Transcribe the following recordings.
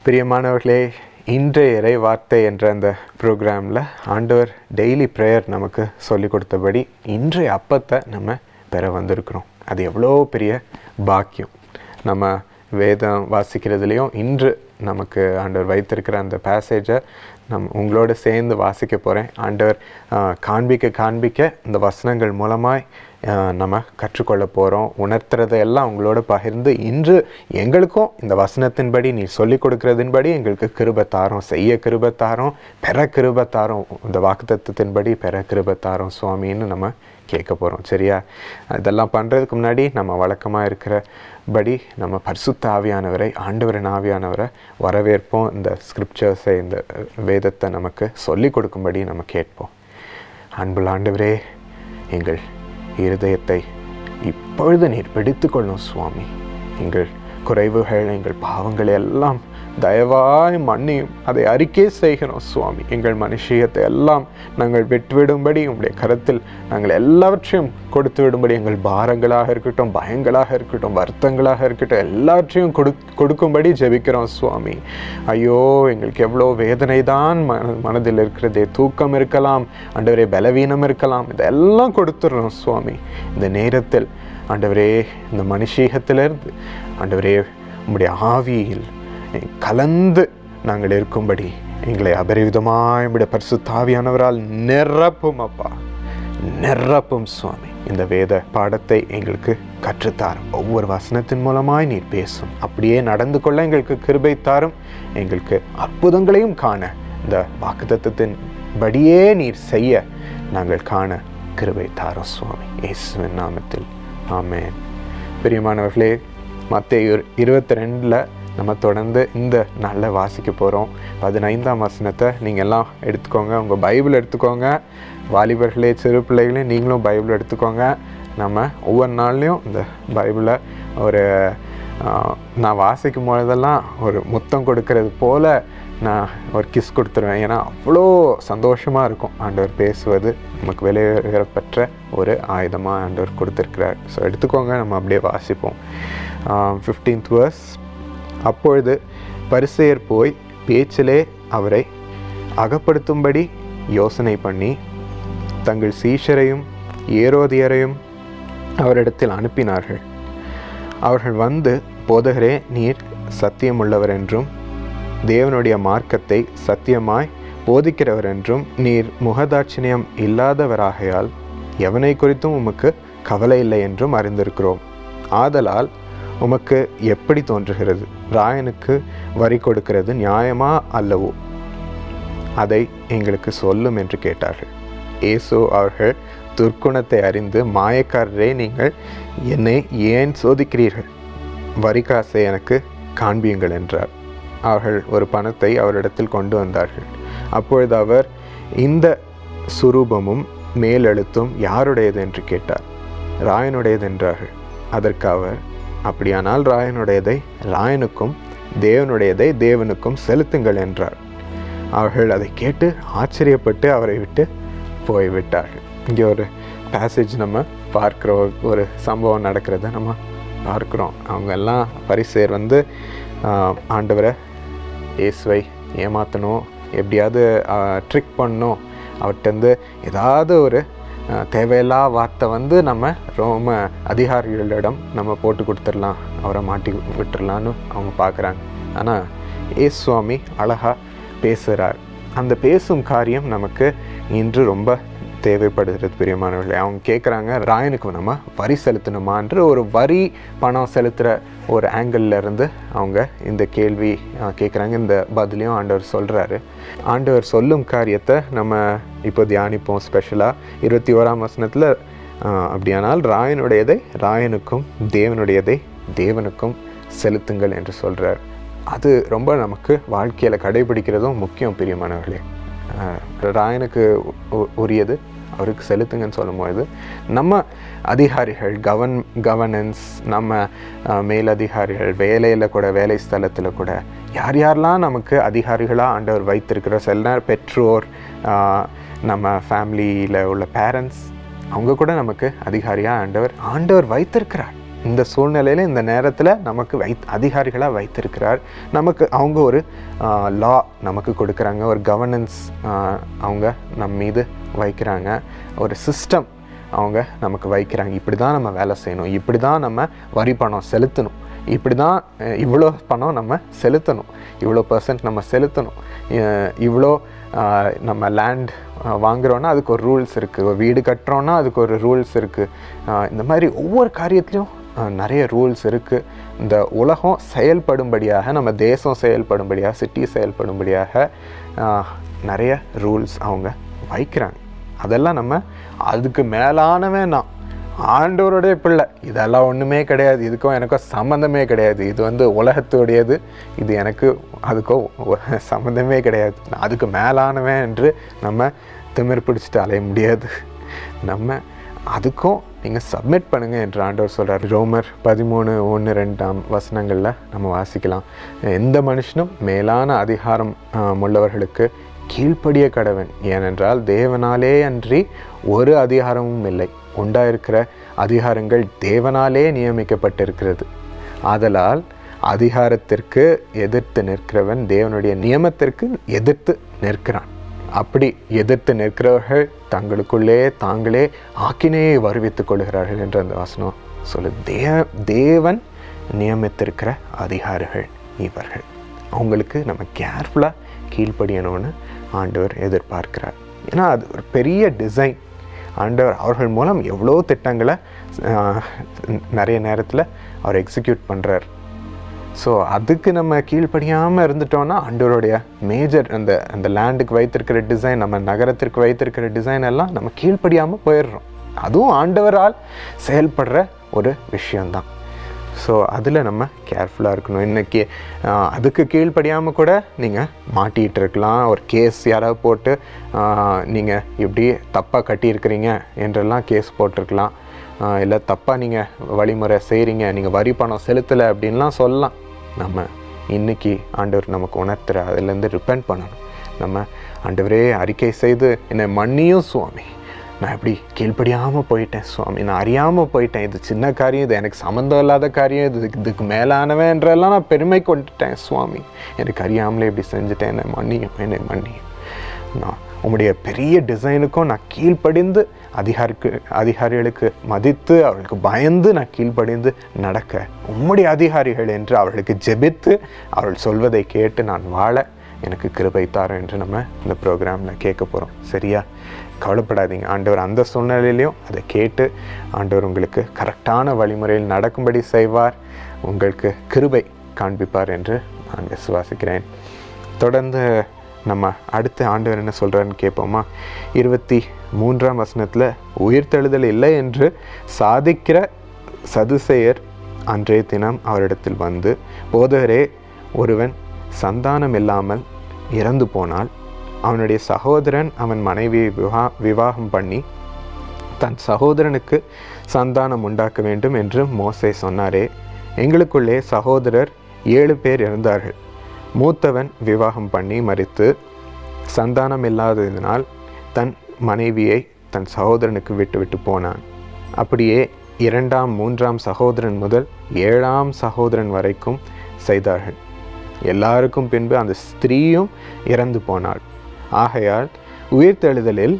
பிரியமானவர்களே இன்றைய இறை வார்த்தை என்ற அந்த ப்ரோக்ராமில் ஆண்டவர் டெய்லி ப்ரேயர் நமக்கு சொல்லி கொடுத்தபடி இன்றைய அப்பத்தை நம்ம பெற வந்திருக்கிறோம் அது எவ்வளோ பெரிய பாக்கியம் நம்ம வேதம் வாசிக்கிறதுலேயும் இன்று நமக்கு ஆண்டவர் வைத்திருக்கிற அந்த பேசேஜை நம் உங்களோட சேர்ந்து வாசிக்க போகிறேன் ஆண்டவர் ஆஹ், காண்பிக்க காண்பிக்க இந்த வசனங்கள் மூலமாய் ஆஹ், நம்ம கற்றுக்கொள்ள போகிறோம் உணர்த்துறதை எல்லாம் உங்களோட பகிர்ந்து இன்று எங்களுக்கும் இந்த வசனத்தின்படி நீ சொல்லிக் கொடுக்கறதின்படி எங்களுக்கு கிருபை தாரோம் செய்ய கிருபை தாரோம் பெற கிருபை தாரோம் இந்த வாக்குத்தத்தின்படி பெற கிருபை தாரோம் சுவாமின்னு நம்ம கேட்க போகிறோம் சரியா இதெல்லாம் பண்ணுறதுக்கு முன்னாடி நம்ம வழக்கமாக இருக்கிறபடி நம்ம பரிசுத்த ஆவியானவரை ஆண்டவரின் ஆவியானவரை வரவேற்போம் இந்த ஸ்கிரிப்சர்ஸை இந்த வேதத்தை நமக்கு சொல்லிக் கொடுக்கும்படி நம்ம கேட்போம் அன்புள்ள ஆண்டவரே எங்கள் இருதயத்தை இப்பொழுது நீர் பிடித்துக் கொள்ளும் சுவாமி எங்கள் குறைவுகள் எங்கள் பாவங்களை எல்லாம் தயவாய் மன்னியும் அதை அறிக்கை செய்கிறோம் சுவாமி எங்கள் மனுஷியத்தை எல்லாம் நாங்கள் விட்டுவிடும்படி உங்களுடைய கரத்தில் நாங்கள் எல்லாவற்றையும் கொடுத்து விடும்படி எங்கள் பாரங்களாக இருக்கட்டும் பயங்களாக இருக்கட்டும் வருத்தங்களாக இருக்கட்டும் எல்லாவற்றையும் கொடு கொடுக்கும்படி ஜெபிக்கிறோம் சுவாமி ஐயோ எங்களுக்கு எவ்வளோ வேதனை தான் மன மனதில் இருக்கிறதே தூக்கம் இருக்கலாம் ஆண்டவரே பலவீனம் இருக்கலாம் இதெல்லாம் கொடுத்துடுறோம் சுவாமி இந்த நேரத்தில் ஆண்டவரே இந்த மனுஷீகத்திலிருந்து ஆண்டவரே உம்முடைய ஆவியில் கலந்து நாங்கள் இருக்கும்படி எங்களை அபரிவிதமாய் உம்முடைய பரிசுத்தாவியானவரால் நிரப்பும் அப்பா நிரப்பும் சுவாமி இந்த வேத பாடத்தை எங்களுக்கு கற்றுத்தாரும் ஒவ்வொரு வசனத்தின் மூலமாய் நீர் பேசும் அப்படியே நடந்து கொள்ள எங்களுக்கு கிருபை தாரும் எங்களுக்கு அற்புதங்களையும் காண இந்த வாக்குத்தத்தின் படியே நீர் செய்ய நாங்கள் காண கிருபை தாரும் சுவாமி இயேசுவின் நாமத்தில் ஆமென் பிரியமானவர்களே மத்திய இருபத்தி ரெண்டில் நம்ம தொடர்ந்து இந்த நாளில் வாசிக்க போகிறோம் பதினைந்தாம் வசனத்தை நீங்கள் எல்லாம் எடுத்துக்கோங்க உங்கள் பைபிள் எடுத்துக்கோங்க வாலிபர்களே சிறு பிள்ளைகளே நீங்களும் பைபிள் எடுத்துக்கோங்க நம்ம ஒவ்வொரு நாள்லேயும் இந்த பைபிளை ஒரு ஆஹ், நான் வாசிக்கும் பொழுதெல்லாம் ஒரு முத்தம் கொடுக்கறது போல் நான் ஒரு கிஸ் கொடுத்துருவேன் ஏன்னா அவ்வளோ சந்தோஷமாக இருக்கும் ஆண்டவர் பேசுவது நமக்கு வெளியேறப்பெற்ற ஒரு ஆயுதமாக ஆண்டவர் கொடுத்துருக்கிறார் ஸோ எடுத்துக்கோங்க நம்ம அப்படியே வாசிப்போம் ஃபிஃப்டீன்த் வர்ஸ் அப்பொழுது பரிசேயர் போய் பேச்சிலே அவரை அகப்படுத்தும்படி யோசனை பண்ணி தங்கள் சீஷரையும் ஏரோதியரையும் அவரிடத்தில் அனுப்பினார்கள் அவர்கள் வந்து போதகரே நீர் சத்தியமுள்ளவர் என்றும் தேவனுடைய மார்க்கத்தை சத்தியமாய் போதிக்கிறவர் என்றும் நீர் முகதாட்சிணியம் இல்லாதவராகையால் எவனை குறித்தும் உமக்கு கவலை இல்லை என்றும் அறிந்திருக்கிறோம் ஆதலால் உமக்கு எப்படி தோன்றுகிறது ராயனுக்கு வரி கொடுக்கிறது நியாயமா அல்லவோ அதை எங்களுக்கு சொல்லும் என்று கேட்டார்கள் இயேசு அவர்கள் துர்க்குணத்தை அறிந்து மாயக்காரரே நீங்கள் என்னை ஏன் சோதிக்கிறீர்கள் வரிகாசை எனக்கு காண்பியுங்கள் என்றார் அவர்கள் ஒரு பணத்தை அவரிடத்தில் கொண்டு வந்தார்கள் அப்பொழுது அவர் இந்த சுரூபமும் மேலெழுத்தும் யாருடையது என்று கேட்டார் ராயனுடையது என்றார்கள் அதற்கு அவர் அப்படியானால் ராயனுடையதை ராயனுக்கும் தேவனுடையதை தேவனுக்கும் செலுத்துங்கள் என்றார் அவர்கள் அதை கேட்டு ஆச்சரியப்பட்டு அவரை விட்டு போய்விட்டார்கள் இங்கே ஒரு பேசேஜ் நம்ம பார்க்குற ஒரு- ஒரு சம்பவம் நடக்கிறத நம்ம பார்க்குறோம் அவங்க எல்லாம் பரிசேர் வந்து ஆஹ், ஆண்டவரை இயேசுவை ஏமாற்றணும் எப்படியாவது ட்ரிக் பண்ணணும் அவர்கிட்டருந்து ஏதாவது ஒரு ஆஹ், தேவையில்லா வார்த்தை வந்து நம்ம ரோம அதிகாரிகளிடம் நம்ம போட்டு கொடுத்துடலாம் அவரை மாட்டி விட்டுறலான்னு அவங்க பார்க்குறாங்க ஆனால் ஏசு சுவாமி அழகாக பேசுகிறார் அந்த பேசும் காரியம் நமக்கு இன்று ரொம்ப தேவைப்படுகிறது பிரியமானவர்களே அவங்க கேட்குறாங்க ராயனுக்கு நம்ம வரி செலுத்தணுமான்ற ஒரு வரி பணம் செலுத்துகிற ஒரு ஆங்கிளில் இருந்து அவங்க இந்த கேள்வி கேட்குறாங்க இந்த பதிலையும் ஆண்டவர் சொல்கிறாரு ஆண்டவர் சொல்லும் காரியத்தை நம்ம இப்போ தியானிப்போம் ஸ்பெஷலாக இருபத்தி ஓராம் வசனத்தில் அப்படியானால் ராயனுடையதை ராயனுக்கும் தேவனுடையதை தேவனுக்கும் செலுத்துங்கள் என்று சொல்கிறார் அது ரொம்ப நமக்கு வாழ்க்கையில் கடைபிடிக்கிறதும் முக்கியம் பிரியமானவர்களே ஆஹ் ராயனுக்கு உ- உரியது அவருக்கு செலுத்துங்கன்னு சொல்லும்போது நம்ம அதிகாரிகள் கவர்ன் கவர்னன்ஸ் நம்ம ஆஹ், மேலதிகாரிகள் வேலையில் கூட வேலை ஸ்தலத்தில் கூட யார் யாரெல்லாம் நமக்கு அதிகாரிகளாக ஆண்டவர் வைத்திருக்கிற சில நேரம் பெற்றோர் ஆஹ், நம்ம ஃபேமிலியில் உள்ள பேரண்ட்ஸ் அவங்க கூட நமக்கு அதிகாரியாக ஆண்டவர் ஆண்டவர் வைத்திருக்கிறார் இந்த சூழ்நிலையில் இந்த நேரத்தில் நமக்கு வை அதிகாரிகளாக வைத்திருக்கிறார் நமக்கு அவங்க ஒரு லா நமக்கு கொடுக்குறாங்க ஒரு கவர்னன்ஸ் அவங்க நம்ம மீது வைக்கிறாங்க ஒரு சிஸ்டம் அவங்க நமக்கு வைக்கிறாங்க இப்படி தான் நம்ம வேலை செய்யணும் இப்படி தான் நம்ம வரி பணம் செலுத்தணும் இப்படி தான் அஹ், இவ்வளோ பணம் நம்ம செலுத்தணும் இவ்வளோ பர்சன்ட் நம்ம செலுத்தணும் அஹ், இவ்வளோ அஹ், நம்ம லேண்ட் வாங்குறோன்னா அதுக்கு ஒரு ரூல்ஸ் இருக்குது ஒரு வீடு கட்டுறோன்னா அதுக்கு ஒரு ரூல்ஸ் இருக்குது இந்த மாதிரி ஒவ்வொரு காரியத்துலையும் அஹ், நிறைய ரூல்ஸ் இருக்குது இந்த உலகம் செயல்படும்படியாக நம்ம தேசம் செயல்படும்படியாக சிட்டி செயல்படும்படியாக அஹ், நிறைய ரூல்ஸ் அவங்க வைக்கிறாங்க அதெல்லாம் நம்ம அதுக்கு மேலானவன் நான் ஆண்டவருடைய பிள்ளை இதெல்லாம் ஒன்றுமே கிடையாது இதுக்கும் எனக்கும் சம்மந்தமே கிடையாது இது வந்து உலகத்துடையது இது எனக்கு அதுக்கும் ஒ- சம்மந்தமே கிடையாது நான் அதுக்கு மேலானவன் என்று நம்ம திமிர் பிடிச்சிட்டு அலைய முடியாது நம்ம அதுக்கும் நீங்கள் சப்மிட் பண்ணுங்க என்று ஆண்டவர் சொல்கிறார் ரோமர் பதிமூணு ஒன்று ரெண்டாம் வசனங்களில் நம்ம வாசிக்கலாம் எந்த மனுஷனும் மேலான அதிகாரம் ஆஹ், உள்ளவர்களுக்கு கீழ்ப்படிய கடவன் ஏனென்றால் தேவனாலே அன்றி ஒரு அதிகாரமும் இல்லை உண்டாயிருக்கிற அதிகாரங்கள் தேவனாலே நியமிக்கப்பட்டிருக்கிறது ஆதலால் அதிகாரத்திற்கு எதிர்த்து நிற்கிறவன் தேவனுடைய நியமத்திற்கு எதிர்த்து நிற்கிறான் அப்படி எதிர்த்து நிற்கிறவர்கள் தங்களுக்குள்ளே தாங்களே ஆக்கினையை வருவித்துக் கொள்கிறார்கள் என்று அந்த வசனம் சொல்லு தே தேவன் நியமித்திருக்கிற அதிகாரிகள் இவர்கள் அவங்களுக்கு நம்ம கேர்ஃபுல்லாக கீழ்ப்படியணும்னு ஆண்டவர் எதிர்பார்க்கிறார் ஏன்னா அது ஒரு பெரிய டிசைன் ஆண்டவர் அவர்கள் மூலம் எவ்வளோ திட்டங்களை ஆஹ், நிறைய நேரத்தில் அவர் எக்ஸிக்யூட் பண்ணுறார் ஸோ அதுக்கு நம்ம கீழ்ப்படியாமல் இருந்துட்டோம்னா ஆண்டவருடைய மேஜர் அந்த அந்த லேண்டுக்கு வைத்திருக்கிற டிசைன் நம்ம நகரத்திற்கு வைத்திருக்கிற டிசைன் எல்லாம் நம்ம கீழ்ப்படியாமல் போயிடுறோம் அதுவும் ஆண்டவரால் செயல்படுற ஒரு விஷயந்தான் ஸோ அதில் நம்ம கேர்ஃபுல்லாக இருக்கணும் இன்றைக்கி அதுக்கு கீழ்ப்படியாமல் கூட நீங்கள் மாட்டிகிட்டு இருக்கலாம் ஒரு கேஸ் யாராவது போட்டு நீங்கள் இப்படி தப்பாக கட்டியிருக்கிறீங்க என்றெல்லாம் கேஸ் போட்டிருக்கலாம் இல்லை தப்பாக நீங்கள் வழிமுறை செய்கிறீங்க நீங்கள் வரி பணம் செலுத்தலை அப்படின்லாம் சொல்லலாம் நம்ம இன்னைக்கு ஆண்டவர் நமக்கு உணர்த்துற அதுலேருந்து ரிப்பெண்ட் பண்ணணும் நம்ம ஆண்டவரே அறிக்கை செய்து என்னை மன்னியும் சுவாமி நான் இப்படி கீழ்ப்படியாமல் போயிட்டேன் சுவாமி நான் அறியாமல் போயிட்டேன் இது சின்ன காரியம் இது எனக்கு சம்மந்தம் இல்லாத காரியம் இது இதுக்கு மேலானவன்றெல்லாம் நான் பெருமை கொண்டுட்டேன் சுவாமி எனக்கு அறியாமலே இப்படி செஞ்சுட்டேன் என்னை மன்னியும் என்னை மன்னியும் நான் உம்முடைய பெரிய டிசைனுக்கும் நான் கீழ்ப்படிந்து அதிகாரிக்கு அதிகாரிகளுக்கு மதித்து அவர்களுக்கு பயந்து நான் கீழ்ப்படிந்து நடக்க உம்முடைய அதிகாரிகள் என்று அவர்களுக்கு ஜெபித்து அவர்கள் சொல்வதை கேட்டு நான் வாழ எனக்கு கிருபை தாரும் என்று நம்ம இந்த ப்ரோக்ராமில் கேட்க போகிறோம் சரியா கவலைப்படாதீங்க ஆண்டவர் அந்த சூழ்நிலையிலையும் அதை கேட்டு ஆண்டவர் உங்களுக்கு கரெக்டான வழிமுறையில் நடக்கும்படி செய்வார் உங்களுக்கு கிருபை காண்பிப்பார் என்று நான் விசுவாசிக்கிறேன் தொடர்ந்து நம்ம அடுத்த ஆண்டவர் என்ன சொல்கிறாருன்னு கேட்போமா இருபத்தி மூன்றாம் வசனத்தில் உயிர்த்தெழுதல் இல்லை என்று சாதிக்கிற சதுசேயர் அன்றைய தினம் அவரிடத்தில் வந்து போதகரே ஒருவன் சந்தானம் இல்லாமல் இறந்து போனால் அவனுடைய சகோதரன் அவன் மனைவியை விவா விவாகம் பண்ணி தன் சகோதரனுக்கு சந்தானம் உண்டாக்க வேண்டும் என்று மோசே சொன்னாரே எங்களுக்குள்ளே சகோதரர் ஏழு பேர் இருந்தார்கள் மூத்தவன் விவாகம் பண்ணி மறித்து சந்தானம் இல்லாததினால் தன் மனைவியை தன் சகோதரனுக்கு விட்டு விட்டு போனான் அப்படியே இரண்டாம் மூன்றாம் சகோதரன் முதல் ஏழாம் சகோதரன் வரைக்கும் செய்தார்கள் எல்லாருக்கும் பின்பு அந்த ஸ்திரீயும் இறந்து போனாள் ஆகையால் உயிர்த்தெழுதலில்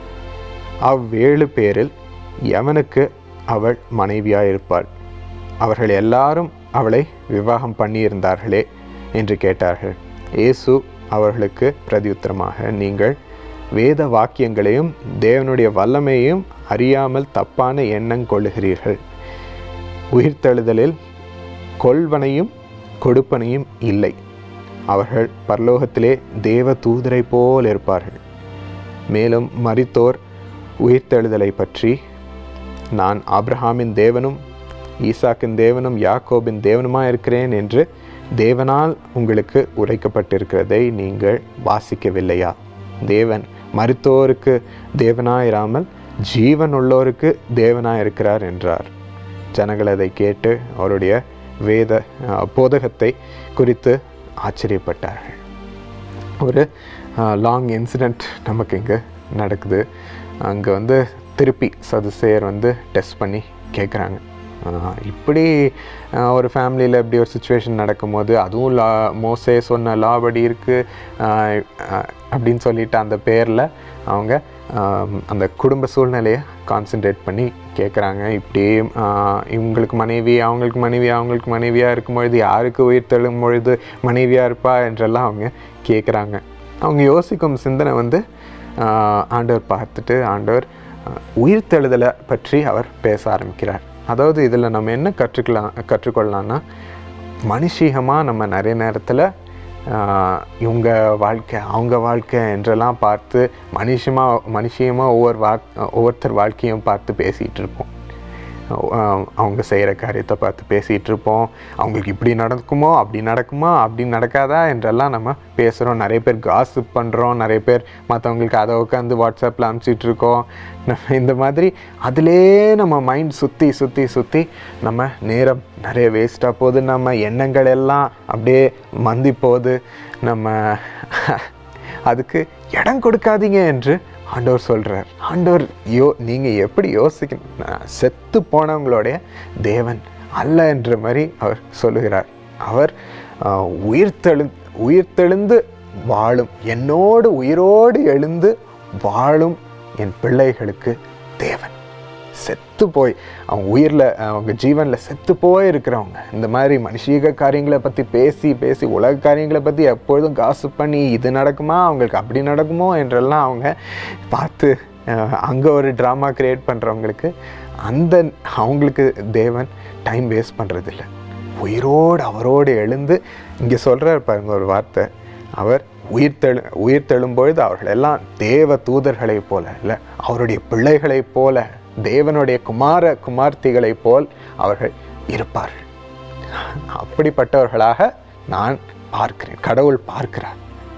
அவ்வேழு பேரில் எவனுக்கு அவள் மனைவியாயிருப்பாள் அவர்கள் எல்லாரும் அவளை விவாகம் பண்ணியிருந்தார்களே என்று கேட்டார்கள் இயேசு அவர்களுக்கு பிரதியுத்தரமாக நீங்கள் வேத வாக்கியங்களையும் தேவனுடைய வல்லமையையும் அறியாமல் தப்பான எண்ணம் கொள்ளுகிறீர்கள் உயிர்த்தெழுதலில் கொள்வனையும் கொடுப்பனையும் இல்லை அவர்கள் பரலோகத்திலே தேவ தூதரை போல் இருப்பார்கள் மேலும் மரித்தோர் உயிர்த்தெழுதலை பற்றி நான் ஆபிரஹாமின் தேவனும் ஈசாக்கின் தேவனும் யாக்கோபின் தேவனுமாக இருக்கிறேன் என்று தேவனால் உங்களுக்கு உரைக்கப்பட்டிருக்கிறதை நீங்கள் வாசிக்கவில்லையா தேவன் மருத்துவோருக்கு தேவனாயிராமல் ஜீவன் உள்ளோருக்கு தேவனாயிருக்கிறார் என்றார் ஜனங்கள் அதை கேட்டு அவருடைய வேத அஹ், போதகத்தை குறித்து ஆச்சரியப்பட்டார்கள் ஒரு லாங் இன்சிடெண்ட் நமக்கு இங்கே நடக்குது அங்கே வந்து திருப்பி சதுசேயர் வந்து டெஸ்ட் பண்ணி கேட்குறாங்க ஆஹ் இப்படி ஆஹ் ஒரு ஃபேமிலியில் இப்படி ஒரு சுச்சுவேஷன் நடக்கும்போது அதுவும் லா மோசே சொன்ன லா படி இருக்குது அப்படின்னு சொல்லிட்டு அந்த பேரில் அவங்க ஆம், அந்த குடும்ப சூழ்நிலையை கான்சென்ட்ரேட் பண்ணி கேட்குறாங்க இப்படி ஆஹ் இவங்களுக்கு மனைவி அவங்களுக்கு மனைவி அவங்களுக்கு மனைவியாக இருக்கும் பொழுது யாருக்கு உயிர் தெழும் பொழுது மனைவியாக இருப்பா என்றெல்லாம் அவங்க கேட்குறாங்க அவங்க யோசிக்கும் சிந்தனை வந்து ஆஹ் ஆண்டவர் பார்த்துட்டு ஆண்டவர் ஆஹ் உயிர்த்தெழுதலை பற்றி அவர் பேச ஆரம்பிக்கிறார் அதாவது இதில் நம்ம என்ன கற்றுக்கலாம் கற்றுக்கொள்ளலாம்னா மனுஷீகமாக நம்ம நிறைய நேரத்தில் இவங்க வாழ்க்கை அவங்க வாழ்க்கை என்றெல்லாம் பார்த்து மனுஷமாக மனுஷியமாக ஒவ்வொரு வா ஒவ்வொருத்தர் வாழ்க்கையும் பார்த்து பேசிகிட்டு இருப்போம் ஆஹ் அவங்க செய்கிற காரியத்தை பார்த்து பேசிகிட்டு இருப்போம் அவங்களுக்கு இப்படி நடக்குமோ அப்படி நடக்குமா அப்படி நடக்காதா என்றெல்லாம் நம்ம பேசுகிறோம் நிறைய பேர் காசிப் பண்ணுறோம் நிறைய பேர் மற்றவங்களுக்கு அதை உட்காந்து வாட்ஸ்அப்பில் அனுப்பிச்சிட்டு இருக்கோம் நம்ம இந்த மாதிரி அதிலே நம்ம மைண்ட் சுற்றி சுற்றி சுற்றி நம்ம நேரம் நிறைய வேஸ்ட்டாக போகுது நம்ம எண்ணங்கள் எல்லாம் அப்படியே மந்தி போகுது நம்ம அதுக்கு இடம் கொடுக்காதீங்க என்று ஆண்டவர் சொல்கிறார் ஆண்டவர் யோ நீங்கள் எப்படி யோசிக்கணும் நான் செத்து போனவங்களுடைய தேவன் அல்ல என்ற மாதிரி அவர் சொல்லுகிறார் அவர் ஆஹ், உயிர்த்தெழு உயிர்த்தெழுந்து வாழும் என்னோடு உயிரோடு எழுந்து வாழும் என் பிள்ளைகளுக்கு தேவன் செத்து போய் அவங்க உயிரில் அவங்க ஜீவனில் செத்து போய் இருக்கிறவங்க இந்த மாதிரி மனுஷீக காரியங்களை பற்றி பேசி பேசி உலக காரியங்களை பற்றி எப்பொழுதும் காசு பண்ணி இது நடக்குமா அவங்களுக்கு அப்படி நடக்குமோ என்றெல்லாம் அவங்க பார்த்து அங்கே ஒரு ட்ராமா க்ரியேட் பண்ணுறவங்களுக்கு அந்த அவங்களுக்கு தேவன் டைம் வேஸ்ட் பண்ணுறதில்ல உயிரோடு அவரோடு எழுந்து இங்கே சொல்கிறார் பாருங்க ஒரு வார்த்தை அவர் உயிர்த்தெழு உயிர்த்தெழும்பொழுது அவர்கள் எல்லாம் தேவ தூதர்களைப் போல இல்லை அவருடைய பிள்ளைகளைப் போல தேவனுடைய குமார குமார்த்திகளைப் போல் அவர்கள் இருப்பார்கள் அப்படிப்பட்டவர்களாக நான் பார்க்கிறேன் கடவுள் பார்க்கிறார்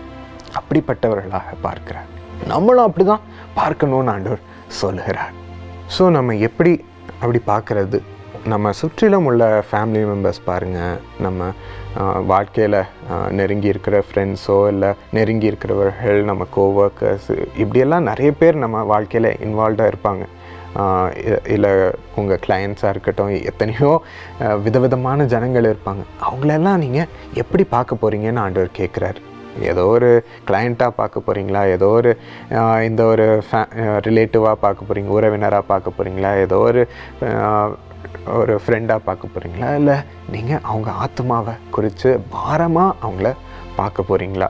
அப்படிப்பட்டவர்களாக பார்க்கிறார் நம்மளும் அப்படிதான் பார்க்கணும்னு ஆண்டவர் சொல்லுகிறார் ஸோ நம்ம எப்படி அப்படி பார்க்கறது நம்ம சுற்றிலும் உள்ள ஃபேமிலி மெம்பர்ஸ் பாருங்கள் நம்ம வாழ்க்கையில் நெருங்கி இருக்கிற ஃப்ரெண்ட்ஸோ இல்லை நெருங்கி இருக்கிறவர்கள் நம்ம கோவர்க்கர்ஸ் இப்படியெல்லாம் நிறைய பேர் நம்ம வாழ்க்கையில் இன்வால்வ்டாக இருப்பாங்க இல்லை உங்கள் கிளையண்ட்ஸாக இருக்கட்டும் எத்தனையோ ஆஹ் விதவிதமான ஜனங்கள் இருப்பாங்க அவங்களெல்லாம் நீங்கள் எப்படி பார்க்க போகிறீங்கன்னு ஆண்டவர் கேட்குறாரு ஏதோ ஒரு கிளையண்ட்டாக பார்க்க போகிறீங்களா ஏதோ ஒரு ஆஹ் இந்த ஒரு ஃபே ரிலேட்டிவாக பார்க்க போகிறீங்க உறவினராக பார்க்க போகிறீங்களா ஏதோ ஒரு ஆஹ் ஒரு ஃப்ரெண்டாக பார்க்க போகிறீங்களா இல்லை நீங்கள் அவங்க ஆத்மாவை குறித்து பாரமாக அவங்கள பார்க்க போகிறீங்களா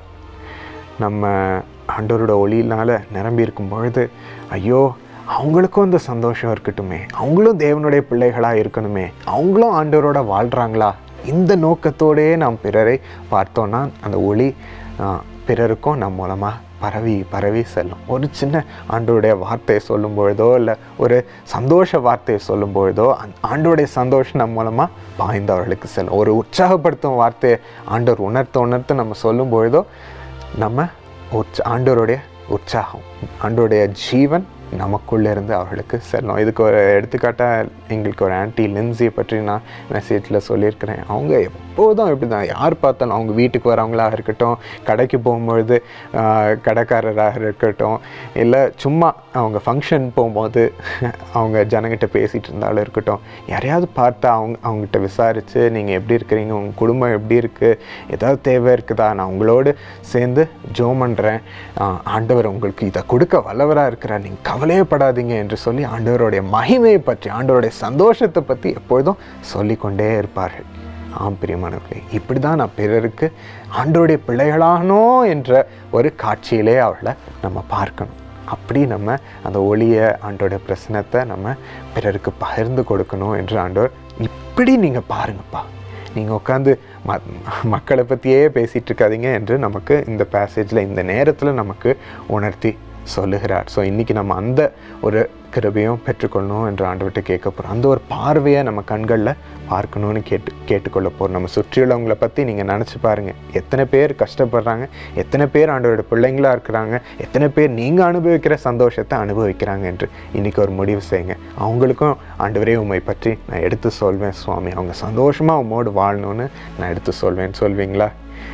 நம்ம ஆண்டவரோட ஒளியினால் நிரம்பி இருக்கும் பொழுது ஐயோ அவங்களுக்கும் அந்த சந்தோஷம் இருக்கட்டுமே அவங்களும் தேவனுடைய பிள்ளைகளாக இருக்கணுமே அவங்களும் ஆண்டவரோட வாழ்கிறாங்களா இந்த நோக்கத்தோடே நாம் பிறரை பார்த்தோன்னா அந்த ஒளி ஆ, பிறருக்கும் நம் மூலமாக பரவி பரவி செல்லும் ஒரு சின்ன ஆண்டவருடைய வார்த்தையை சொல்லும் பொழுதோ இல்லை ஒரு சந்தோஷ வார்த்தையை சொல்லும் பொழுதோ அந்த ஆண்டவருடைய சந்தோஷம் நம் மூலமாக பாய்ந்து அவர்களுக்கு செல்லும் ஒரு உற்சாகப்படுத்தும் வார்த்தையை ஆண்டவர் உணர்த்த உணர்த்த நம்ம சொல்லும் பொழுதோ நம்ம உற்ச ஆண்டவருடைய உற்சாகம் ஆண்டவருடைய ஜீவன் நமக்குள்ளே இருந்து அவர்களுக்கு செல்லும் இதுக்கு ஒரு எடுத்துக்காட்டாக எங்களுக்கு ஒரு ஆன்ட்டி லின்ஸியை பற்றி நான் மெசேஜில் சொல்லியிருக்கிறேன் அவங்க எப்போதும் இப்படி தான் யார் பார்த்தாலும் அவங்க வீட்டுக்கு வரவங்களாக இருக்கட்டும் கடைக்கு போகும்பொழுது ஆஹ், கடைக்காரராக இருக்கட்டும் இல்லை சும்மா அவங்க ஃபங்க்ஷன் போகும்போது அவங்க ஜனங்கிட்ட பேசிகிட்டு இருந்தாலும் இருக்கட்டும் யாரையாவது பார்த்தா அவங்க அவங்ககிட்ட விசாரித்து நீங்கள் எப்படி இருக்கிறீங்க உங்கள் குடும்பம் எப்படி இருக்குது ஏதாவது தேவை இருக்குதா நான் உங்களோடு சேர்ந்து ஜோம் பண்ணுறேன் ஆண்டவர் உங்களுக்கு இதை கொடுக்க வல்லவராக இருக்கிறார் நீங்கள் கவலையப்படாதீங்க என்று சொல்லி ஆண்டவருடைய மகிமையை பற்றி ஆண்டவருடைய சந்தோஷத்தை பற்றி எப்பொழுதும் சொல்லிக்கொண்டே இருப்பார்கள் ஆம் பிரியமானவர்களே இப்படி தான் நான் பிறருக்கு ஆண்டவருடைய பிள்ளைகளானோ என்ற ஒரு காட்சியிலே அவளை நம்ம பார்க்கணும் அப்படி நம்ம அந்த ஒளியை ஆண்டோட பிரசனத்தை நம்ம பிறருக்கு பகிர்ந்து கொடுக்கணும் என்று ஆண்டவர் இப்படி நீங்கள் பாருங்கப்பா நீங்கள் உட்காந்து ம மக்களை பற்றியே பேசிகிட்டு இருக்காதீங்க என்று நமக்கு இந்த பேசேஜில் இந்த நேரத்தில் நமக்கு உணர்த்தி சொல்லுகிறார் ஸோ இன்றைக்கி நம்ம அந்த ஒரு கிருபையும் பெற்றுக்கொள்ளணும் என்று ஆண்டவர்கிட்ட கேட்க போகிறோம் அந்த ஒரு பார்வையை நம்ம கண்களில் பார்க்கணும்னு கேட்டு கேட்டுக்கொள்ள போகிறோம் நம்ம சுற்றியுள்ளவங்களை பற்றி நீங்கள் நினச்சி பாருங்கள் எத்தனை பேர் கஷ்டப்படுறாங்க எத்தனை பேர் ஆண்டவரோட பிள்ளைங்களாக இருக்கிறாங்க எத்தனை பேர் நீங்கள் அனுபவிக்கிற சந்தோஷத்தை அனுபவிக்கிறாங்க என்று இன்றைக்கி ஒரு முடிவு செய்யுங்க அவங்களுக்கும் ஆண்டவரே உண்மை பற்றி நான் எடுத்து சொல்வேன் சுவாமி அவங்க சந்தோஷமாக உம்மோடு வாழணும்னு நான் எடுத்து சொல்வேன் சொல்வீங்களா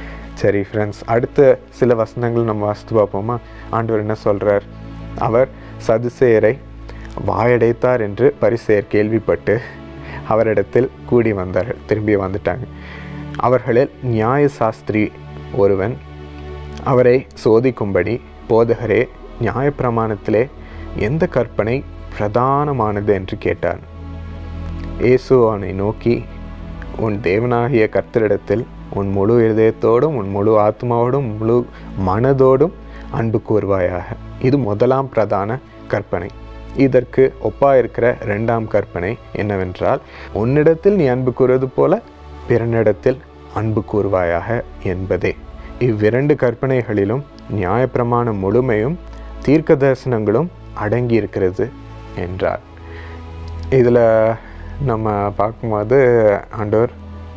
சரி ஃப்ரெண்ட்ஸ் அடுத்த சில வசனங்கள் நம்ம வாசித்து பார்ப்போமா ஆண்டவர் என்ன சொல்கிறார் அவர் சதுசேயரை வாயடைத்தார் என்று பரிசேயர் கேள்விப்பட்டு அவரிடத்தில் கூடி வந்தார்கள் திரும்பி வந்துட்டாங்க அவர்களில் நியாய சாஸ்திரி ஒருவன் அவரை சோதிக்கும்படி போதகரே நியாயப்பிரமாணத்திலே எந்த கற்பனை பிரதானமானது என்று கேட்டான் இயேசு அவனை நோக்கி உன் தேவனாகிய கர்த்தரிடத்தில் உன் முழு இருதயத்தோடும் உன் முழு ஆத்மாவோடும் முழு மனதோடும் அன்பு கூறுவாயாக இது முதலாம் பிரதான கற்பனை இதற்கு ஒப்பா இருக்கிற இரண்டாம் கற்பனை என்னவென்றால் உன்னிடத்தில் நீ அன்பு கூறுவது போல பிறனிடத்தில் அன்பு கூறுவாயாக என்பதே இவ்விரண்டு கற்பனைகளிலும் நியாயப்பிரமாண முழுமையும் தீர்க்க தரிசனங்களும் அடங்கி இருக்கிறது என்றார் இதில் நம்ம பார்க்கும்போது ஆண்டவர்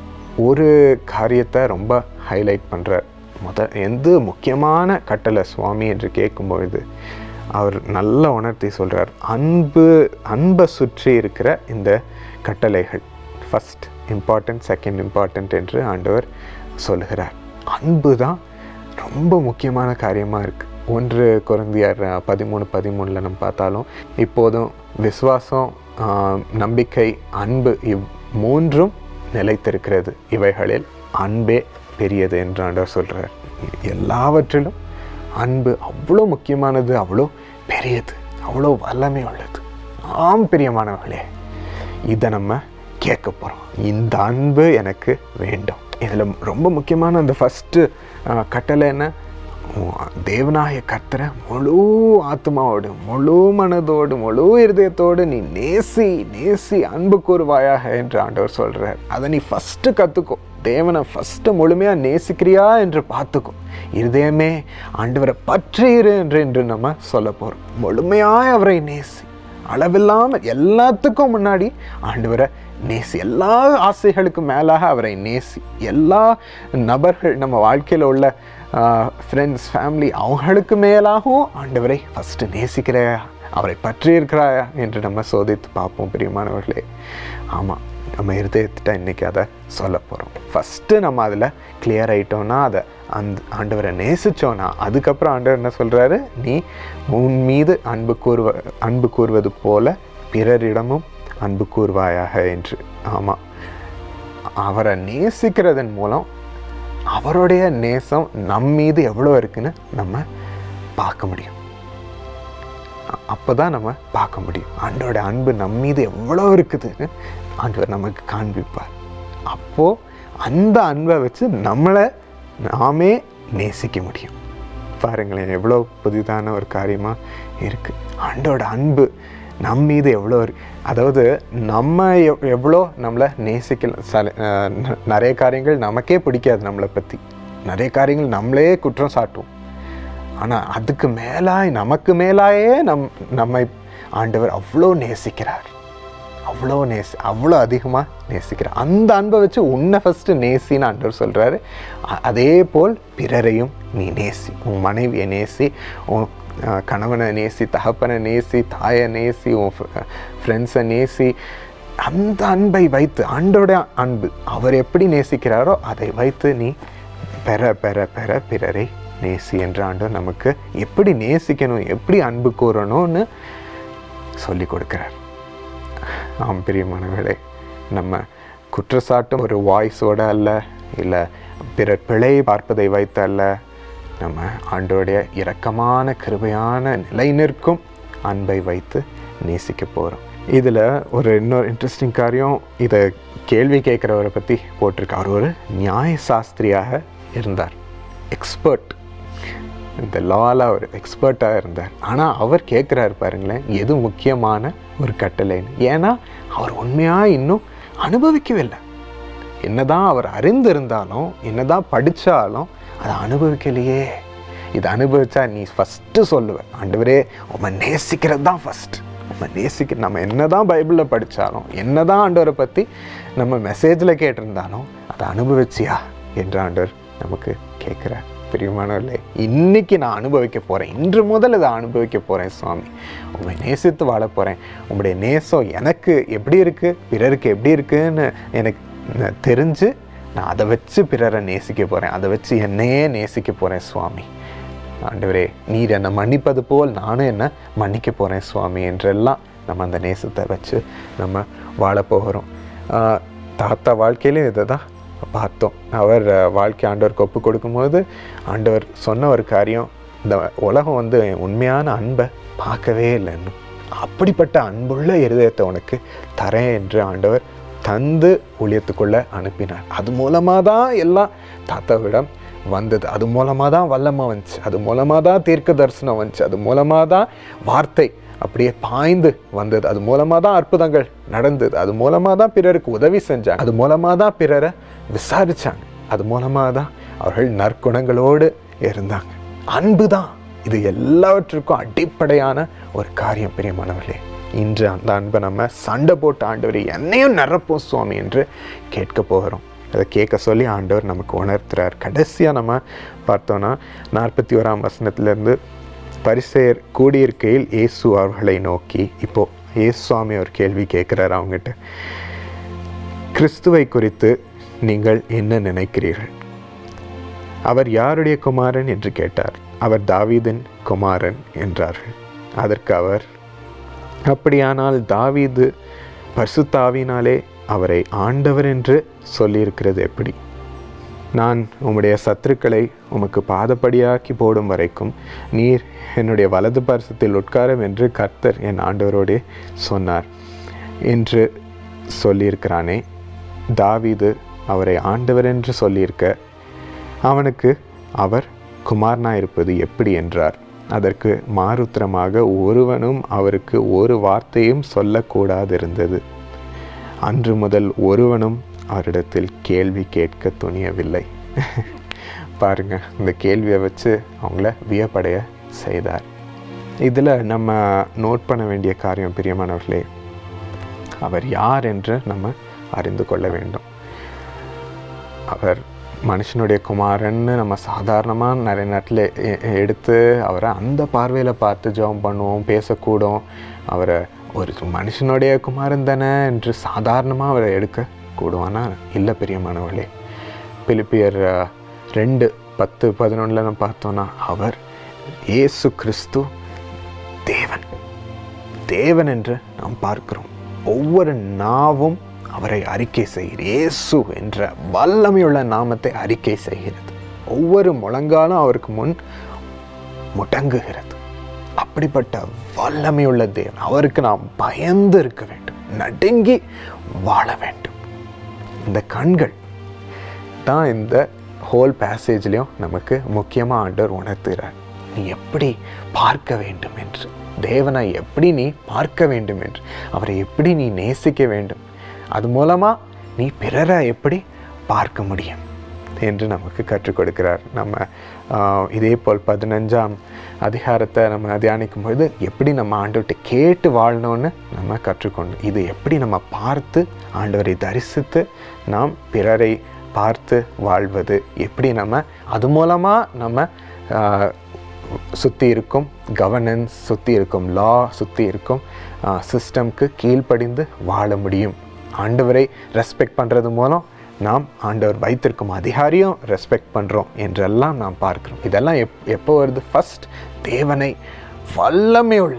ஒரு காரியத்தை ரொம்ப ஹைலைட் பண்ணுறார் முத எந்த முக்கியமான கட்டளை சுவாமி என்று கேட்கும்பொழுது அவர் நல்லா உணர்த்தி சொல்கிறார் அன்பு அன்பை சுற்றி இருக்கிற இந்த கட்டளைகள் ஃபஸ்ட் இம்பார்ட்டன்ட் செகண்ட் இம்பார்ட்டன்ட் என்று ஆண்டவர் சொல்கிறார் அன்பு தான் ரொம்ப முக்கியமான காரியமாக இருக்குது ஒன்று குழந்தையார் பதிமூணு பதிமூணில் நம்ம பார்த்தாலும் இப்போதும் விசுவாசம் ஆஹ், நம்பிக்கை அன்பு இவ் மூன்றும் நிலைத்திருக்கிறது இவைகளில் அன்பே பெரியது என்று ஆண்டவர் சொல்கிறார் எல்லாவற்றிலும் அன்பு அவ்வளோ முக்கியமானது அவ்வளோ பெரியது அவ்வளோ வல்லமை உள்ளது ஆம் பிரியமானவர்களே இதை நம்ம கேட்க போகிறோம் இந்த அன்பு எனக்கு வேண்டும் இதில் ரொம்ப முக்கியமான அந்த ஃபஸ்ட்டு கட்டளை என்ன உன் தேவனாய கர்த்தரை முழு ஆத்மாவோடு முழு மனதோடு முழு இருதயத்தோடு நீ நேசி நேசி அன்பு கூறுவாயாக என்று ஆண்டவர் சொல்கிறார் அதை நீ ஃபஸ்ட்டு கற்றுக்கோ தேவனை ஃபஸ்ட்டு முழுமையாக நேசிக்கிறியா என்று பார்த்துக்கோ இருதயமே ஆண்டவரை பற்றியிரு என்று என்று நம்ம சொல்ல போகிறோம் முழுமையாய் அவரை நேசி அளவில்லாமல் எல்லாத்துக்கும் முன்னாடி ஆண்டவரை நேசி எல்லா ஆசைகளுக்கும் மேலாக அவரை நேசி எல்லா நபர்கள் நம்ம வாழ்க்கையில் உள்ள ஃப்ரெண்ட்ஸ் ஃபேமிலி அவங்களுக்கு மேலாகவும் ஆண்டவரை ஃபஸ்ட்டு நேசிக்கிற அவரை பற்றி இருக்கிறாயா என்று நம்ம சோதித்து பார்ப்போம் பிரியமானவர்களே ஆமாம் நம்ம இருதயத்திட்ட இன்றைக்கி அதை சொல்ல போகிறோம் ஃபஸ்ட்டு நம்ம அதில் கிளியர் ஆகிட்டோன்னா அதை அந்த ஆண்டவரை நேசித்தோன்னா அதுக்கப்புறம் ஆண்டவர் என்ன சொல்கிறாரு நீ உன் மீது அன்பு கூறுவ அன்பு கூறுவது போல பிறரிடமும் அன்பு கூறுவாயாக என்று ஆமாம் அவரை நேசிக்கிறதன் மூலம் அவருடைய நேசம் நம் மீது எவ்வளோ இருக்குன்னு நம்ம பார்க்க முடியும் அப்போ தான் நம்ம பார்க்க முடியும் ஆண்டோட அன்பு நம்ம மீது எவ்வளோ இருக்குதுன்னு ஆண்டவர் நமக்கு காண்பிப்பார் அப்போது அந்த அன்பை வச்சு நம்மளை நாமே நேசிக்க முடியும் பாருங்களேன் எவ்வளோ புதிதான ஒரு காரியமாக இருக்குது ஆண்டோட அன்பு நம் மீது எவ்வளோ இருக்கு அதாவது நம்ம எவ் எவ்வளோ நம்மளை நேசிக்கல சில அஹ், ந- நிறைய காரியங்கள் நமக்கே பிடிக்காது நம்மளை பற்றி நிறைய காரியங்கள் நம்மளே குற்றம் சாட்டுவோம் ஆனால் அதுக்கு மேலாய் நமக்கு மேலாயே நம் நம்மை ஆண்டவர் அவ்வளோ நேசிக்கிறார் அவ்வளோ நேசி அவ்வளோ அதிகமாக நேசிக்கிறார் அந்த அன்பை வச்சு உன்னை ஃபஸ்ட்டு நேசின்னு ஆண்டவர் சொல்கிறாரு அதே போல் பிறரையும் நீ நேசி உன் மனைவியை நேசி உன் அஹ், கணவனை நேசி தகப்பனை நேசி தாயை நேசி உன் ஃப்ரெண்ட்ஸை நேசி அந்த அன்பை வைத்து ஆண்டோட அன்பு அவர் எப்படி நேசிக்கிறாரோ அதை வைத்து நீ பெற பெற பெற பிறரை நேசி என்ற ஆண்டவர் நமக்கு எப்படி நேசிக்கணும் எப்படி அன்பு கூறணும்னு சொல்லி கொடுக்குறார் ஆம் பிரியமானவர்களே நம்ம குற்றச்சாட்டும் ஒரு வாய்ஸோட அல்ல இல்லை பிறர் பிழை பார்ப்பதை வைத்து அல்ல நம்ம ஆண்டோடைய இரக்கமான கிருபையான நிலை நிற்கும் அன்பை வைத்து நேசிக்க போகிறோம் இதில் ஒரு இன்னொரு இன்ட்ரெஸ்டிங் காரியம் இதை கேள்வி கேட்குறவரை பற்றி போட்டிருக்கு அவர் ஒரு நியாய சாஸ்திரியாக இருந்தார் எக்ஸ்பர்ட் இந்த லாவில் அவர் எக்ஸ்பர்ட்டாக இருந்தார் ஆனால் அவர் கேட்குறாரு பாருங்களேன் எது முக்கியமான ஒரு கட்டளைன்னு ஏன்னா அவர் உண்மையாக இன்னும் அனுபவிக்கவில்லை என்னதான் அவர் அறிந்திருந்தாலும் என்னதான் படித்தாலும் அதை அனுபவிக்கலையே இதை அனுபவிச்சா நீ ஃபஸ்ட்டு சொல்லுவ ஆண்டவரே உம்மை நேசிக்கிறது தான் ஃபஸ்ட் உம்மை நேசிக்க நம்ம என்னதான் பைபிளில் படித்தாலும் என்னதான் ஆண்டவரை பற்றி நம்ம மெசேஜில் கேட்டிருந்தாலும் அதை அனுபவிச்சியா என்று ஆண்டவர் நமக்கு கேட்குறார் பிரியமானவர்களே இன்னைக்கு நான் அனுபவிக்க போகிறேன் இன்று முதல் இதை அனுபவிக்க போகிறேன் சுவாமி உண்மை நேசித்து வாழ போகிறேன் உங்களுடைய நேசம் எனக்கு எப்படி இருக்குது பிறருக்கு எப்படி இருக்குன்னு எனக்கு ந- தெரிஞ்சு நான் அதை வச்சு பிறரை நேசிக்க போகிறேன் அதை வச்சு என்னையே நேசிக்க போகிறேன் சுவாமி ஆண்டவரே நீர் என்னை மன்னிப்பது போல் நானும் என்ன மன்னிக்க போகிறேன் சுவாமி என்றெல்லாம் நம்ம அந்த நேசத்தை வச்சு நம்ம வாழ போகிறோம் ஆஹ், தாத்தா வாழ்க்கையிலும் இதை தான் பார்த்தோம் அவர் அஹ், வாழ்க்கை ஆண்டவருக்கு ஒப்பு கொடுக்கும்போது ஆண்டவர் சொன்ன ஒரு காரியம் இந்த உலகம் வந்து உண்மையான அன்பை பார்க்கவே இல்லை இன்னும் அப்படிப்பட்ட அன்புள்ள இருதயத்தை உனக்கு தரேன் என்று ஆண்டவர் தந்து ஊழியத்துக்குள்ளே அனுப்பினார் அது மூலமாக தான் எல்லாம் தாத்தாவிடம் வந்தது அது மூலமாக தான் வல்லமை வந்துச்சு அது மூலமாக தான் தீர்க்க தரிசனம் வந்துச்சு அது மூலமாக தான் வார்த்தை அப்படியே பாய்ந்து வந்தது அது மூலமாக தான் அற்புதங்கள் நடந்தது அது மூலமாக தான் பிறருக்கு உதவி செஞ்சாங்க அது மூலமாக தான் பிறரை விசாரிச்சாங்க அது மூலமாக தான் அவர்கள் நற்குணங்களோடு இருந்தாங்க அன்பு தான் இது எல்லாவற்றுக்கும் அடிப்படையான ஒரு காரியம் பிரியமானவர்களே இன்று அந்த அன்பை நம்ம சண்டை போட்டு ஆண்டவர் என்னையும் நிரப்போம் சுவாமி என்று கேட்க போகிறோம் அதை கேட்க சொல்லி ஆண்டவர் நமக்கு உணர்த்துறார் கடைசியாக நம்ம பார்த்தோன்னா நாற்பத்தி ஓராம் வசனத்திலேருந்து பரிசெயர் கூடியிருக்கையில் இயேசு அவர்களை நோக்கி இப்போ இயேசு சுவாமி ஒரு கேள்வி கேட்குறாரு அவங்ககிட்ட கிறிஸ்துவை குறித்து நீங்கள் என்ன நினைக்கிறீர்கள் அவர் யாருடைய குமாரன் என்று கேட்டார் அவர் தாவீதின் குமாரன் என்றார்கள் அதற்கு அவர் அப்படியானால் தாவீது பரிசுத்தாவினாலே அவரை ஆண்டவர் என்று சொல்லியிருக்கிறது எப்படி நான் உம்முடைய சத்துருக்களை உமக்கு பாதப்படியாக்கி போடும் வரைக்கும் நீர் என்னுடைய வலது பரிசத்தில் உட்காரம் என்று கர்த்தர் என் ஆண்டவரோடே சொன்னார் என்று சொல்லியிருக்கிறானே தாவீது அவரை ஆண்டவர் என்று சொல்லியிருக்க அவனுக்கு அவர் குமாரனாக இருப்பது எப்படி என்றார் அதற்கு மாருத்திரமாக ஒருவனும் அவருக்கு ஒரு வார்த்தையும் சொல்லக்கூடாதிருந்தது அன்று முதல் ஒருவனும் அவரிடத்தில் கேள்வி கேட்க துணியவில்லை பாருங்க இந்த கேள்வியை வச்சு அவங்கள வியப்படைய செய்தார் இதில் நம்ம நோட் பண்ண வேண்டிய காரியம் பிரியமானவர்களே அவர் யார் என்று நம்ம அறிந்து கொள்ள வேண்டும் அவர் மனுஷனுடைய குமாரன்னு நம்ம சாதாரணமாக நிறைய நேரத்தில் எ- எ- எடுத்து அவரை அந்த பார்வையில் பார்த்து ஜெபம் பண்ணுவோம் பேசக்கூடும் அவரை ஒரு மனுஷனுடைய குமாரன் தானே என்று சாதாரணமாக அவரை எடுக்க கூடும் ஆனால் இல்லை பெரியமானவர்களே பிலிப்பியர் அஹ், ரெண்டு பத்து பதினொன்றில் நம்ம பார்த்தோன்னா அவர் இயேசு கிறிஸ்து தேவன் தேவன் என்று நாம் பார்க்கிறோம் ஒவ்வொரு நாவும் அவரை அறிக்கை செய்கிறது இயேசு என்ற வல்லமையுள்ள நாமத்தை அறிக்கை செய்கிறது ஒவ்வொரு முழங்காலும் அவருக்கு முன் முடங்குகிறது அப்படிப்பட்ட வல்லமையுள்ள தேவன் அவருக்கு நாம் பயந்து இருக்க வேண்டும் நடுங்கி வாழ வேண்டும் இந்த கண்கள் தான் இந்த ஹோல் பேசேஜ்லேயும் நமக்கு முக்கியமாக ஆண்டவர் உணர்த்துகிறார் நீ எப்படி பார்க்க வேண்டும் என்று தேவனை எப்படி நீ பார்க்க வேண்டும் என்று அவரை எப்படி நீ நேசிக்க வேண்டும் அது மூலமாக நீ பிறரை எப்படி பார்க்க முடியும் என்று நமக்கு கற்றுக் கொடுக்கிறார் நம்ம ஆஹ், இதே போல் பதினஞ்சாம் அதிகாரத்தை நம்ம தியானிக்கும் பொழுது எப்படி நம்ம ஆண்டவர்கிட்ட கேட்டு வாழணும்னு நம்ம கற்றுக்கொண்டோம் இது எப்படி நம்ம பார்த்து ஆண்டவரை தரிசித்து நாம் பிறரை பார்த்து வாழ்வது எப்படி நம்ம அது மூலமாக நம்ம ஆஹ், சுற்றி இருக்கும் கவர்னன்ஸ் சுற்றி இருக்கும் லா சுற்றி இருக்கும் சிஸ்டம்க்கு கீழ்ப்படிந்து வாழ முடியும் ஆண்டவரை ரெஸ்பெக்ட் பண்ணுறது மூலம் நாம் ஆண்டவர் வைத்திருக்கும் அதிகாரியும் ரெஸ்பெக்ட் பண்ணுறோம் என்றெல்லாம் நாம் பார்க்கிறோம் இதெல்லாம் எப் எப்போ வருது ஃபஸ்ட் தேவனை வல்லமையுள்ள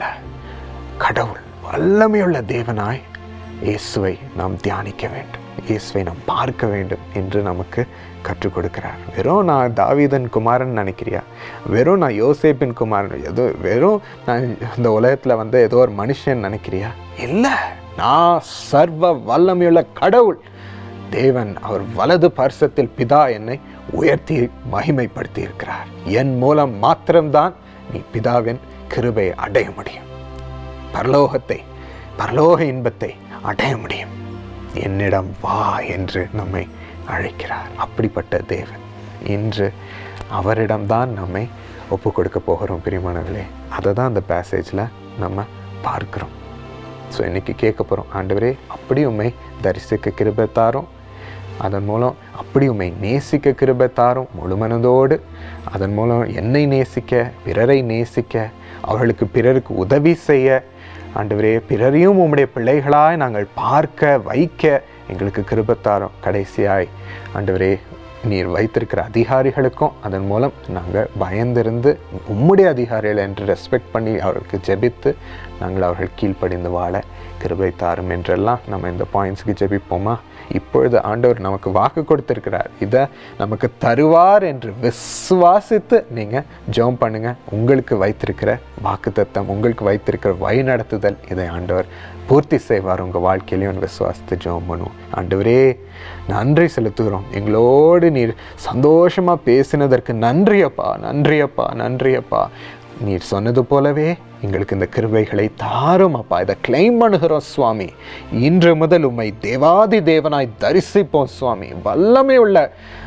கடவுள் வல்லமையுள்ள தேவனாய் இயேசுவை நாம் தியானிக்க வேண்டும் இயேசுவை நாம் பார்க்க வேண்டும் என்று நமக்கு கற்றுக் கொடுக்கிறார் வெறும் நான் தாவீதன் குமாரன் நினைக்கிறியா வெறும் நான் யோசேப்பின் குமாரன் ஏதோ வெறும் நான் இந்த உலகத்தில் வந்து ஏதோ ஒரு மனுஷன் நினைக்கிறியா இல்லை நான் சர்வ வல்லமையுள்ள கடவுள் தேவன் அவர் வலது பரிசத்தில் பிதா என்னை உயர்த்தி மகிமைப்படுத்தி இருக்கிறார் என் மூலம் மாத்திரம்தான் நீ பிதாவின் கிருபை அடைய முடியும் பரலோகத்தை பரலோக இன்பத்தை அடைய முடியும் என்னிடம் வா என்று நம்மை அழைக்கிறார் அப்படிப்பட்ட தேவன் இன்று அவரிடம்தான் நம்மை ஒப்பு கொடுக்க போகிறோம் பிரியமானவர்களே அதை தான் அந்த பேசேஜில் நம்ம பார்க்குறோம் ஸோ இன்னைக்கு கேட்க போகிறோம் ஆண்டவரே அப்படி உண்மை தரிசிக்க கிருபை தாரும் அதன் மூலம் அப்படி உண்மை நேசிக்க கிருபை தாரும் முழுமனதோடு அதன் மூலம் என்னை நேசிக்க பிறரை நேசிக்க அவர்களுக்கு பிறருக்கு உதவி செய்ய ஆண்டவரே பிறரையும் உம்முடைய பிள்ளைகளாய் நாங்கள் பார்க்க வைக்க எங்களுக்கு கிருபை தாரும் கடைசியாய் ஆண்டவரே நீர் வைத்திருக்கிற அதிகாரிகளுக்கும் அதன் மூலம் நாங்கள் பயந்திருந்து உம்முடைய அதிகாரிகள் என்று ரெஸ்பெக்ட் பண்ணி அவர்களுக்கு ஜெபித்து நாங்கள் அவர்கள் கீழ்ப்படிந்து வாழ கிருபை தாரும் என்றெல்லாம் நம்ம இந்த பாயிண்ட்ஸுக்கு ஜெபிப்போமா இப்பொழுது ஆண்டவர் நமக்கு வாக்கு கொடுத்திருக்கிறார் இதை நமக்கு தருவார் என்று விசுவாசித்து நீங்கள் ஜெபம் பண்ணுங்க உங்களுக்கு வைத்திருக்கிற வாக்குத்தத்தம் உங்களுக்கு வைத்திருக்கிற வழி நடத்துதல் இதை ஆண்டவர் பூர்த்தி செய்வார் உங்கள் வாழ்க்கையிலையும் விசுவாசத்தை ஜெபம் பண்ணுவோம் ஆண்டவரே நன்றி செலுத்துகிறோம் எங்களோடு நீர் சந்தோஷமாக பேசினதற்கு நன்றியப்பா நன்றியப்பா நன்றியப்பா நீர் சொன்னது போலவே எங்களுக்கு இந்த கிருபைகளை தாரும் அப்பா இதை கிளைம் பண்ணுகிறோம் சுவாமி இன்று முதல் உம்மை தேவாதி தேவனாய் தரிசிப்போம் சுவாமி வல்லமை உள்ள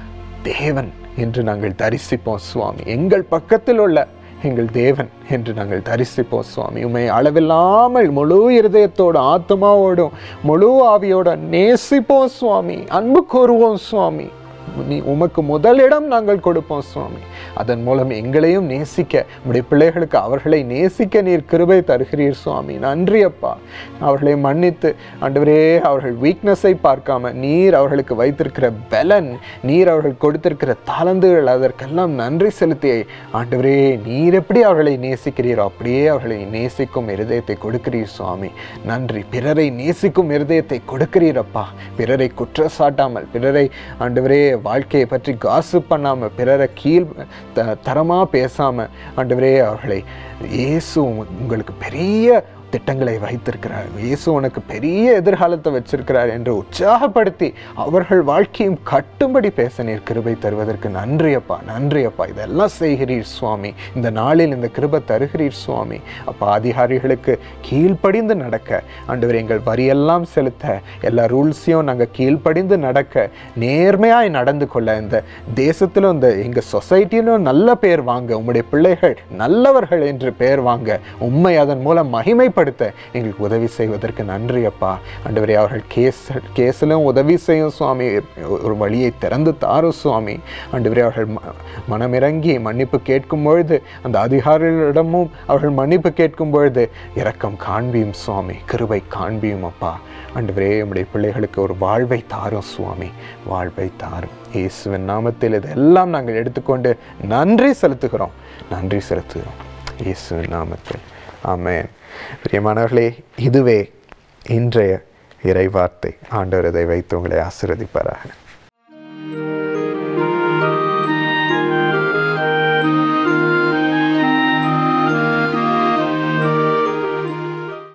தேவன் என்று நாங்கள் தரிசிப்போம் சுவாமி எங்கள் பக்கத்தில் உள்ள எங்கள் தேவன் என்று நாங்கள் தரிசிப்போம் சுவாமி உண்மை அளவில்லாமல் முழு இருதயத்தோடு ஆத்மாவோடும் முழு ஆவியோட நேசிப்போம் சுவாமி அன்பு கூறுவோம் சுவாமி நீ உமக்கு முதலிடம் நாங்கள் கொடுப்போம் சுவாமி அதன் மூலம் எங்களையும் நேசிக்க உடைய பிள்ளைகளுக்கு அவர்களை நேசிக்க நீர் கிருபை தருகிறீர் சுவாமி நன்றி அப்பா அவர்களை மன்னித்து ஆண்டவரே அவர்கள் வீக்னஸை பார்க்காம நீர் அவர்களுக்கு வைத்திருக்கிற பலன் நீர் அவர்கள் கொடுத்திருக்கிற தாளந்துகள் அதற்கெல்லாம் நன்றி செலுத்தி ஆண்டவரே நீர் எப்படி அவர்களை நேசிக்கிறீரோ அப்படியே அவர்களை நேசிக்கும் இருதயத்தை கொடுக்கிறீர் சுவாமி நன்றி பிறரை நேசிக்கும் இருதயத்தை கொடுக்கிறீரப்பா பிறரை குற்றச்சாட்டாமல் பிறரை ஆண்டவரே வாழ்க்கையை பற்றி காசு பண்ணாமல் பிறரை கீழ் த தரமாக பேசாமல் ஆண்டவரே அவர்களை இயேசு உங்க- உங்களுக்கு பெரிய திட்டங்களை வைத்திருக்கிறார் இயேசு உனக்கு பெரிய எதிர்காலத்தை வச்சிருக்கிறார் என்று உற்சாகப்படுத்தி அவர்கள் வாழ்க்கையும் கட்டும்படி பேச நீர் கிருபை தருவதற்கு நன்றி அப்பா நன்றி அப்பா இதெல்லாம் செய்கிறீர் சுவாமி இந்த நாளில் இந்த கிருபை தருகிறீர் சுவாமி அப்பா அதிகாரிகளுக்கு கீழ்ப்படிந்து நடக்க ஆண்டவர் எங்கள் வரியெல்லாம் செலுத்த எல்லா ரூல்ஸையும் நாங்கள் கீழ்ப்படிந்து நடக்க நேர்மையாய் நடந்து கொள்ள இந்த தேசத்திலும் இந்த எங்கள் சொசைட்டியிலும் நல்ல பேர் வாங்க உம்முடைய பிள்ளைகள் நல்லவர்கள் என்று பெயர் வாங்க உண்மை அதன் மூலம் மகிமைப்படுத்த எங்களுக்கு உதவி செய்வதற்கு நன்றி அப்பா ஆண்டவரே அவர்கள் கேஸ் கேஸிலும் உதவி செய்யும் சுவாமி ஒரு வழியை திறந்து தாரும் சுவாமி ஆண்டவரே அவர்கள் ம- மனமிறங்கி மன்னிப்பு கேட்கும் பொழுது அந்த அதிகாரிகளிடமும் அவர்கள் மன்னிப்பு கேட்கும் பொழுது இரக்கம் காண்பியும் சுவாமி கிருபை காண்பியும் அப்பா ஆண்டவரே உம்முடைய பிள்ளைகளுக்கு ஒரு வாழ்வை தாரும் சுவாமி வாழ்வை தாரும் இயேசுவின் நாமத்தில் இதெல்லாம் நாங்கள் எடுத்துக்கொண்டு நன்றி செலுத்துகிறோம் நன்றி செலுத்துகிறோம் இயேசுவின் நாமத்தில் ஆமென் பிரியமானவர்களே இதுவே இன்றைய இறைவார்த்தை ஆண்டவர் இதை வைத்து உங்களை ஆசீர்வதிப்பாராக